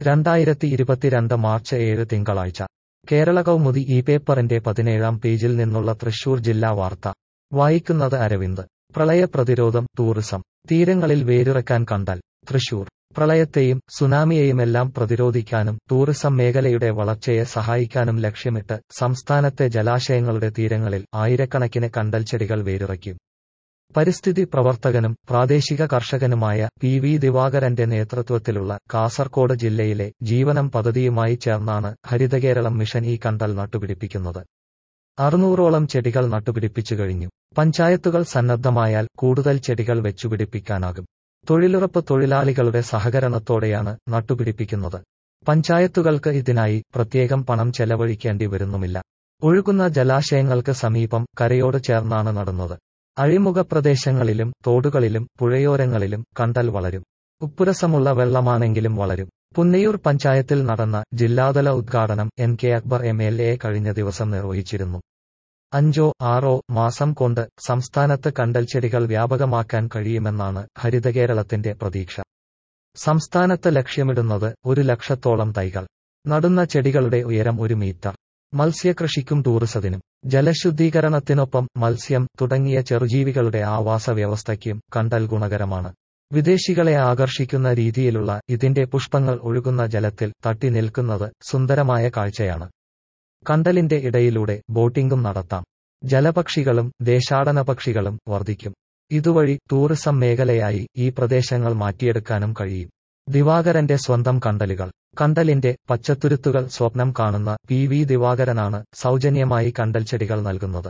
രണ്ടായിരത്തി ഇരുപത്തിരണ്ട് മാർച്ച് ഏഴ് തിങ്കളാഴ്ച കേരള കൗമുദി ഈ പേപ്പറിന്റെ പതിനേഴാം പേജിൽ നിന്നുള്ള തൃശൂർ ജില്ലാ വാർത്ത വായിക്കുന്നത് അരവിന്ദ് പ്രളയ പ്രതിരോധം ടൂറിസം തീരങ്ങളിൽ വേരിറക്കാൻ കണ്ടാൽ തൃശൂർ പ്രളയത്തെയും സുനാമിയെയുമെല്ലാം പ്രതിരോധിക്കാനും ടൂറിസം മേഖലയുടെ വളർച്ചയെ സഹായിക്കാനും ലക്ഷ്യമിട്ട് സംസ്ഥാനത്തെ ജലാശയങ്ങളുടെ തീരങ്ങളിൽ ആയിരക്കണക്കിന് കണ്ടൽച്ചെടികൾ വേരിറക്കും പരിസ്ഥിതി പ്രവർത്തകനും പ്രാദേശിക കർഷകനുമായ പി വി ദിവാകരന്റെ നേതൃത്വത്തിലുള്ള കാസർകോട് ജില്ലയിലെ ജീവനം പദ്ധതിയുമായി ചേർന്നാണ് ഹരിതകേരളം മിഷൻ ഈ കണ്ടൽ നട്ടുപിടിപ്പിക്കുന്നത് അറുന്നൂറോളം ചെടികൾ നട്ടുപിടിപ്പിച്ചു കഴിഞ്ഞു പഞ്ചായത്തുകൾ സന്നദ്ധമായാൽ കൂടുതൽ ചെടികൾ വെച്ചുപിടിപ്പിക്കാനാകും തൊഴിലുറപ്പ് തൊഴിലാളികളുടെ സഹകരണത്തോടെയാണ് നട്ടുപിടിപ്പിക്കുന്നത് പഞ്ചായത്തുകൾക്ക് ഇതിനായി പ്രത്യേകം പണം ചെലവഴിക്കേണ്ടി വരുന്നുമില്ല ഒഴുകുന്ന ജലാശയങ്ങൾക്ക് സമീപം കരയോട് ചേർന്നാണ് നടുന്നത് അഴിമുഖ പ്രദേശങ്ങളിലും തോടുകളിലും പുഴയോരങ്ങളിലും കണ്ടൽ വളരും ഉപ്പുരസമുള്ള വെള്ളമാണെങ്കിലും വളരും പുന്നയൂർ പഞ്ചായത്തിൽ നടന്ന ജില്ലാതല ഉദ്ഘാടനം N K Akbar M L A കഴിഞ്ഞ ദിവസം നിർവഹിച്ചിരുന്നു അഞ്ചോ ആറോ മാസം കൊണ്ട് സംസ്ഥാനത്ത് കണ്ടൽ ചെടികൾ വ്യാപകമാക്കാൻ കഴിയുമെന്നാണ് ഹരിതകേരളത്തിന്റെ പ്രതീക്ഷ സംസ്ഥാനത്ത് ലക്ഷ്യമിടുന്നത് ഒരു ലക്ഷത്തോളം തൈകൾ നടുന്ന ചെടികളുടെ ഉയരം ഒരു മീറ്റർ മത്സ്യകൃഷിക്കും ടൂറിസത്തിനും ജലശുദ്ധീകരണത്തിനൊപ്പം മത്സ്യം തുടങ്ങിയ ചെറുജീവികളുടെ ആവാസ വ്യവസ്ഥയ്ക്കും കണ്ടൽ ഗുണകരമാണ് വിദേശികളെ ആകർഷിക്കുന്ന രീതിയിലുള്ള ഇതിന്റെ പുഷ്പങ്ങൾ ഒഴുകുന്ന ജലത്തിൽ തട്ടി നിൽക്കുന്നത് സുന്ദരമായ കാഴ്ചയാണ് കണ്ടലിന്റെ ഇടയിലൂടെ ബോട്ടിംഗും നടത്താം ജലപക്ഷികളും ദേശാടന പക്ഷികളും വർദ്ധിക്കും ഇതുവഴി ടൂറിസം മേഖലയായി ഈ പ്രദേശങ്ങൾ മാറ്റിയെടുക്കാനും കഴിയും ദിവാകരന്റെ സ്വന്തം കണ്ടലുകൾ കണ്ടലിന്റെ പച്ചത്തുരുത്തുകൾ സ്വപ്നം കാണുന്ന പി വി ദിവാകരനാണ് സൗജന്യമായി കണ്ടൽ ചെടികൾ നൽകുന്നത്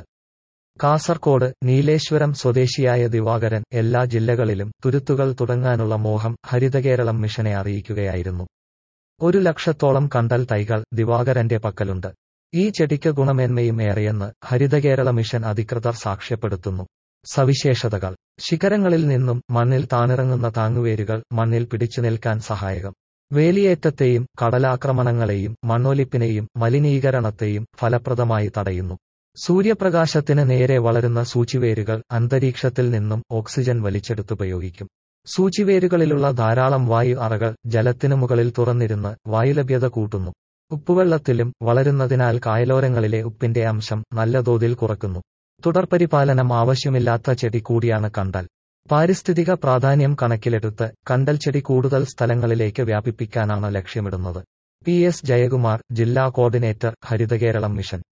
കാസർകോട് നീലേശ്വരം സ്വദേശിയായ ദിവാകരൻ എല്ലാ ജില്ലകളിലും തുരുത്തുകൾ തുടങ്ങാനുള്ള മോഹം ഹരിതകേരളം മിഷനെ അറിയിക്കുകയായിരുന്നു ഒരു ലക്ഷത്തോളം കണ്ടൽ തൈകൾ ദിവാകരന്റെ പക്കലുണ്ട് ഈ ചെടിക്ക് ഗുണമേന്മയും ഏറെയെന്ന് ഹരിതകേരള മിഷൻ അധികൃതർ സാക്ഷ്യപ്പെടുത്തുന്നു സവിശേഷതകൾ ശിഖരങ്ങളിൽ നിന്നും മണ്ണിൽ താണിറങ്ങുന്ന താങ്ങുവേരുകൾ മണ്ണിൽ പിടിച്ചു നിൽക്കാൻ സഹായകം വേലിയേറ്റത്തെയും കടലാക്രമണങ്ങളെയും മണ്ണൊലിപ്പിനെയും മലിനീകരണത്തെയും ഫലപ്രദമായി തടയുന്നു സൂര്യപ്രകാശത്തിന് നേരെ വളരുന്ന സൂചിവേരുകൾ അന്തരീക്ഷത്തിൽ നിന്നും ഓക്സിജൻ വലിച്ചെടുത്തുപയോഗിക്കും സൂചിവേരുകളിലുള്ള ധാരാളം വായു അറകൾ ജലത്തിനു മുകളിൽ തുറന്നിരുന്ന് വായുലഭ്യത കൂട്ടുന്നു ഉപ്പുവെള്ളത്തിലും വളരുന്നതിനാൽ കായലോരങ്ങളിലെ ഉപ്പിന്റെ അംശം നല്ല തോതിൽ കുറക്കുന്നു തുടർപരിപാലനം ആവശ്യമില്ലാത്ത ചെടി കൂടിയാണ് കണ്ടൽ പാരിസ്ഥിതിക പ്രാധാന്യം കണക്കിലെടുത്ത് കണ്ടൽ ചെടി കൂടുതൽ സ്ഥലങ്ങളിലേക്ക് വ്യാപിപ്പിക്കാനാണ് ലക്ഷ്യമിടുന്നത് പി എസ് ജയകുമാർ ജില്ലാ കോർഡിനേറ്റർ ഹരിതകേരളം മിഷൻ